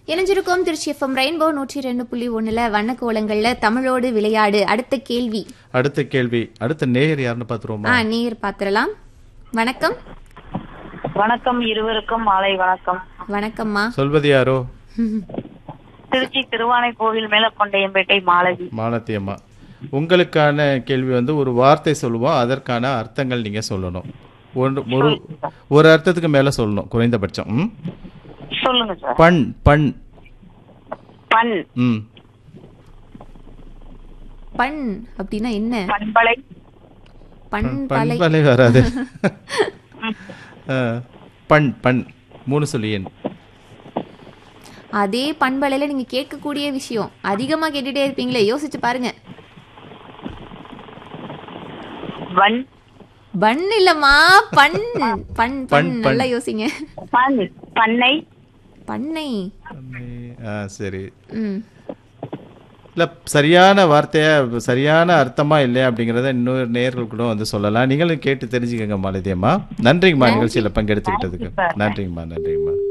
இணைஞ்சிருக்கோம் Trichy FM rainbow நூற்றி ரெண்டு புள்ளி ஒண்ணுல வண்ணக்கோலங்கள்ல தமிழோடு விளையாடு அடுத்த கேள்வி அடுத்த கேள்வி அடுத்த நேயர் யாருன்னு பார்த்துருவோமா ஆ நீர் பாத்திரலாம் வணக்கம் வணக்கம் இருவருக்கும் மாலை வணக்கம் வணக்கம்மா சொல்வது யாரோ திருச்சி திருவானை கோவில் மேலக்கொண்டையம்பேட்டை மாலதி மாலத்தி அம்மா உங்களுக்கான கேள்வி வந்து ஒரு வார்த்தை சொல்லுவோம் அதற்கான அர்த்தங்கள் நீங்க சொல்லணும் ஒன்று ஒரு ஒரு அர்த்தத்துக்கு மேல சொல்லணும் குறைந்தபட்சம் ம்? சொல்லுங்க சார் பண் பண் பண் ம் பண் அப்படின்னா என்ன பண்பலை பண் பலை பண்பலை வராது ஆ, பண் பண் மூணு சொல்லி எண் அதே பண்பலையில நீங்க கேட்கக்கூடிய விஷயம் அதிகமா கேட்டுட்டே இருப்பீங்களே யோசிச்சு பாருங்க வன் பண் இல்லம்மா பண் பண் பண் பண். நல்லா யோசிங்க பண் பண்ணை பண்ணை ஆ சரி ம் இல்ல சரியான வார்த்தையா சரியான அர்த்தமா இல்லையா அப்படிங்கறத இன்னொரு நேயர்கள் கூட வந்து சொல்லலாம் நீங்களும் கேட்டு தெரிஞ்சுக்கங்க மாலதி அம்மா நன்றிங்கம்மா நிகழ்ச்சியில பங்கெடுத்துக்கிட்டதுக்கு நன்றிங்கம்மா நன்றிங்கம்மா